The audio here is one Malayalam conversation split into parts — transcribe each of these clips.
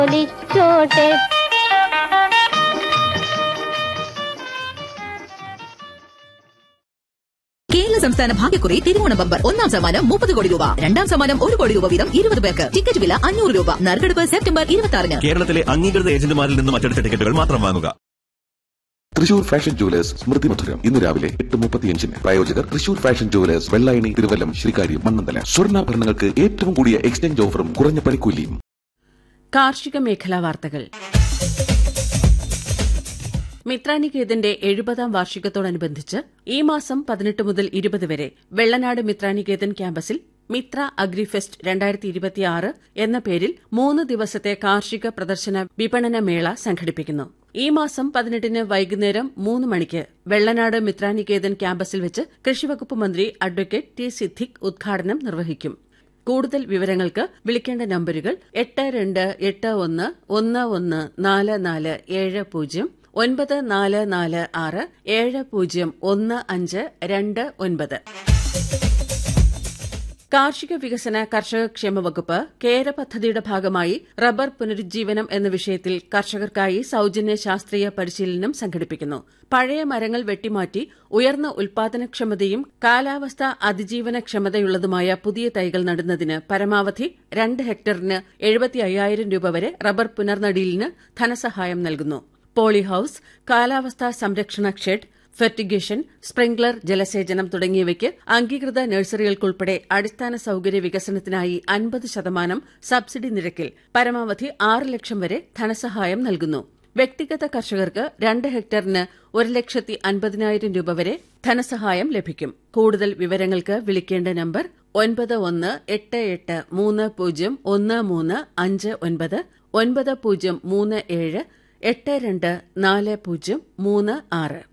ഒലിച്ചോട്ടെ കേരള സംസ്ഥാന ഭാഗ്യക്കുറി തിരുവോണ ബമ്പർ ഒന്നാം സമ്മാനം മുപ്പത് കോടി രൂപ രണ്ടാം സമ്മാനം ഒരു കോടി രൂപ വീതം ഇരുപത് പേർക്ക് ടിക്കറ്റ് വില അഞ്ഞൂറ് രൂപ നറുക്കെടുപ്പ് സെപ്റ്റംബർ ഇരുപത്തി ആറിന് കേരളത്തിലെ അംഗീകൃത ഏജന്റുമാരിൽ നിന്നും അച്ചടിച്ച ടിക്കറ്റുകൾ മാത്രം വാങ്ങുക തൃശൂർ ഫാഷൻ ജുവലേഴ്സ് സ്മൃതി മധുരം ഇന്ന് രാവിലെ എട്ട് മുപ്പത്തിയഞ്ചിന് പ്രായോജകർ തൃശൂർ ഫാഷൻ ജുവലേഴ്സ് വെള്ളായണി തിരുവല്ലം ശ്രീകാര്യം മണ്ണന്തല സ്വർണ്ണാഭരണങ്ങൾക്ക് ഏറ്റവും കൂടിയ എക്സ്ചേഞ്ച് ഓഫറും കുറഞ്ഞ പണിക്കൂലിയും കാർഷിക മേഖലാ വാർത്തകൾ മിത്രാനികേതന്റെ എഴുപതാം വാർഷികത്തോടനുബന്ധിച്ച് ഈ മാസം പതിനെട്ട് മുതൽ ഇരുപത് വരെ വെള്ളനാട് മിത്രാനികേതൻ ക്യാമ്പസിൽ മിത്ര അഗ്രിഫെസ്റ്റ് രണ്ടായിരത്തി ഇരുപത്തിയാറ് എന്ന പേരിൽ മൂന്ന് ദിവസത്തെ കാർഷിക പ്രദർശന വിപണന മേള സംഘടിപ്പിക്കുന്നു ഈ മാസം പതിനെട്ടിന് വൈകുന്നേരം മൂന്ന് മണിക്ക് വെള്ളനാട് മിത്രാനികേതൻ ക്യാമ്പസിൽ വെച്ച് കൃഷിവകുപ്പ് മന്ത്രി അഡ്വക്കേറ്റ് ടി സിദ്ദിഖ് ഉദ്ഘാടനം നിർവഹിക്കും കൂടുതൽ വിവരങ്ങൾക്ക് വിളിക്കേണ്ട നമ്പരുകൾ എട്ട് രണ്ട് എട്ട് ഒന്ന് ഒന്ന് ഒന്ന് നാല് നാല് ഏഴ് പൂജ്യം ഒൻപത് നാല് നാല് ആറ് ഏഴ് പൂജ്യം ഒന്ന് അഞ്ച് രണ്ട് ഒൻപത് കാർഷിക വികസന കർഷക ക്ഷേമ വകുപ്പ് കേര പദ്ധതിയുടെ ഭാഗമായി റബ്ബർ പുനരുജ്ജീവനം എന്ന വിഷയത്തിൽ കർഷകർക്കായി സൌജന്യ ശാസ്ത്രീയ പരിശീലനം സംഘടിപ്പിക്കുന്നു പഴയ മരങ്ങൾ വെട്ടിമാറ്റി ഉയർന്ന ഉൽപാദനക്ഷമതയും കാലാവസ്ഥ അതിജീവന ക്ഷമതയുള്ളതുമായ പുതിയ തൈകൾ നടുന്നതിന് പരമാവധി രണ്ട് ഹെക്ടറിന് എഴുപത്തി അയ്യായിരം രൂപ വരെ റബ്ബർ പുനർനടീലിന് ധനസഹായം നൽകുന്നു പോളി ഹൌസ് കാലാവസ്ഥാ സംരക്ഷണ ഷെഡ് ഫെർട്ടിഗേഷൻ സ്പ്രിംഗ്ലർ ജലസേചനം തുടങ്ങിയവയ്ക്ക് അംഗീകൃത നഴ്സറികൾക്കുൾപ്പെടെ അടിസ്ഥാന സൌകര്യ വികസനത്തിനായി അൻപത് ശതമാനം സബ്സിഡി നിരക്കിൽ പരമാവധി ആറ് ലക്ഷം വരെ ധനസഹായം നൽകുന്നു വ്യക്തിഗത കർഷകർക്ക് രണ്ട് ഹെക്ടറിന് ഒരു ലക്ഷത്തി അൻപതിനായിരം രൂപ വരെ ധനസഹായം ലഭിക്കും കൂടുതൽ വിവരങ്ങൾക്ക് വിളിക്കേണ്ട നമ്പർ ഒൻപത് ഒന്ന് എട്ട് എട്ട് മൂന്ന് പൂജ്യം ഒന്ന് മൂന്ന് അഞ്ച് ഒൻപത് ഒൻപത് പൂജ്യം മൂന്ന് ഏഴ് എട്ട് രണ്ട് നാല് പൂജ്യം മൂന്ന് ആറ്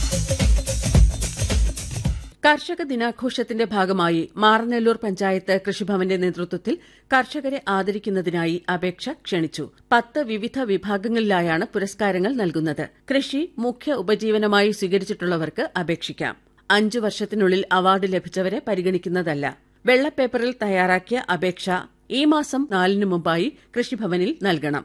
കർഷക ദിനാഘോഷത്തിന്റെ ഭാഗമായി മാറനെല്ലൂർ പഞ്ചായത്ത് കൃഷിഭവന്റെ നേതൃത്വത്തിൽ കർഷകരെ ആദരിക്കുന്നതിനായി അപേക്ഷ ക്ഷണിച്ചു പത്ത് വിവിധ വിഭാഗങ്ങളിലായാണ് പുരസ്കാരങ്ങൾ നൽകുന്നത് കൃഷി മുഖ്യ ഉപജീവനമായി സ്വീകരിച്ചിട്ടുള്ളവർക്ക് അപേക്ഷിക്കാം അഞ്ചു വർഷത്തിനുള്ളിൽ അവാർഡ് ലഭിച്ചവരെ പരിഗണിക്കുന്നതല്ല വെള്ളപ്പേപ്പറിൽ തയ്യാറാക്കിയ അപേക്ഷ ഈ മാസം നാലിനു മുമ്പായി കൃഷിഭവനിൽ നൽകണം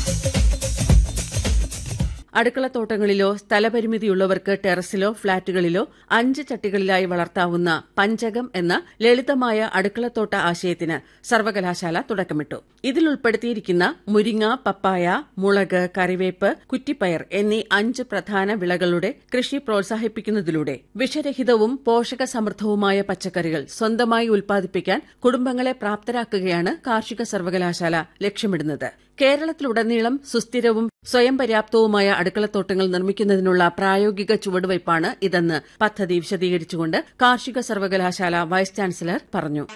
അടുക്കളത്തോട്ടങ്ങളിലോ സ്ഥലപരിമിതിയുള്ളവർക്ക് ടെറസിലോ ഫ്ളാറ്റുകളിലോ അഞ്ച് ചട്ടികളിലായി വളർത്താവുന്ന പഞ്ചകം എന്ന ലളിതമായ അടുക്കളത്തോട്ട ആശയത്തിന് സർവകലാശാല തുടക്കമിട്ടു ഇതിൽ ഉൾപ്പെടുത്തിയിരിക്കുന്ന മുരിങ്ങ പപ്പായ മുളക് കറിവേപ്പ് കുറ്റിപ്പയർ എന്നീ അഞ്ച് പ്രധാന വിളകളുടെ കൃഷി പ്രോത്സാഹിപ്പിക്കുന്നതിലൂടെ വിഷരഹിതവും പോഷക സമൃദ്ധവുമായ പച്ചക്കറികൾ സ്വന്തമായി ഉൽപ്പാദിപ്പിക്കാൻ കുടുംബങ്ങളെ പ്രാപ്തരാക്കുകയാണ് കാർഷിക സർവകലാശാല ലക്ഷ്യമിടുന്നത് കേരളത്തിലുടനീളം സുസ്ഥിരവും സ്വയം പര്യാപ്തവുമായ അടുക്കളത്തോട്ടങ്ങൾ നിർമ്മിക്കുന്നതിനുള്ള പ്രായോഗിക ചുവടുവയ്പ്പാണ് ഇതെന്ന് പദ്ധതി വിശദീകരിച്ചുകൊണ്ട് കാർഷിക സർവകലാശാല വൈസ് ചാൻസലർ പറഞ്ഞു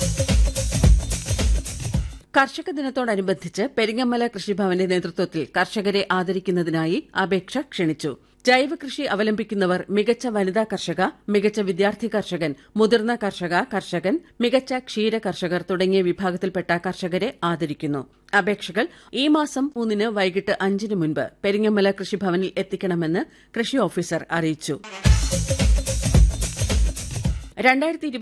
കർഷക ദിനത്തോടനുബന്ധിച്ച് പെരിങ്ങമല കൃഷിഭവന്റെ നേതൃത്വത്തിൽ കർഷകരെ ആദരിക്കുന്നതിനായി അപേക്ഷ ക്ഷണിച്ചു ജൈവ കൃഷി അവലംബിക്കുന്നവർ മികച്ച വനിതാ കർഷക മികച്ച വിദ്യാർത്ഥി കർഷകൻ മുതിർന്ന കർഷക കർഷകൻ മികച്ച ക്ഷീര കർഷകർ തുടങ്ങിയ വിഭാഗത്തിൽപ്പെട്ട കർഷകരെ ആദരിക്കുന്നു അപേക്ഷകൾ ഈ മാസം മൂന്നിന് വൈകിട്ട് അഞ്ചിന് മുൻപ് പെരിങ്ങമല കൃഷിഭവനിൽ എത്തിക്കണമെന്ന് കൃഷി ഓഫീസർ അറിയിച്ചു രണ്ടായിരത്തി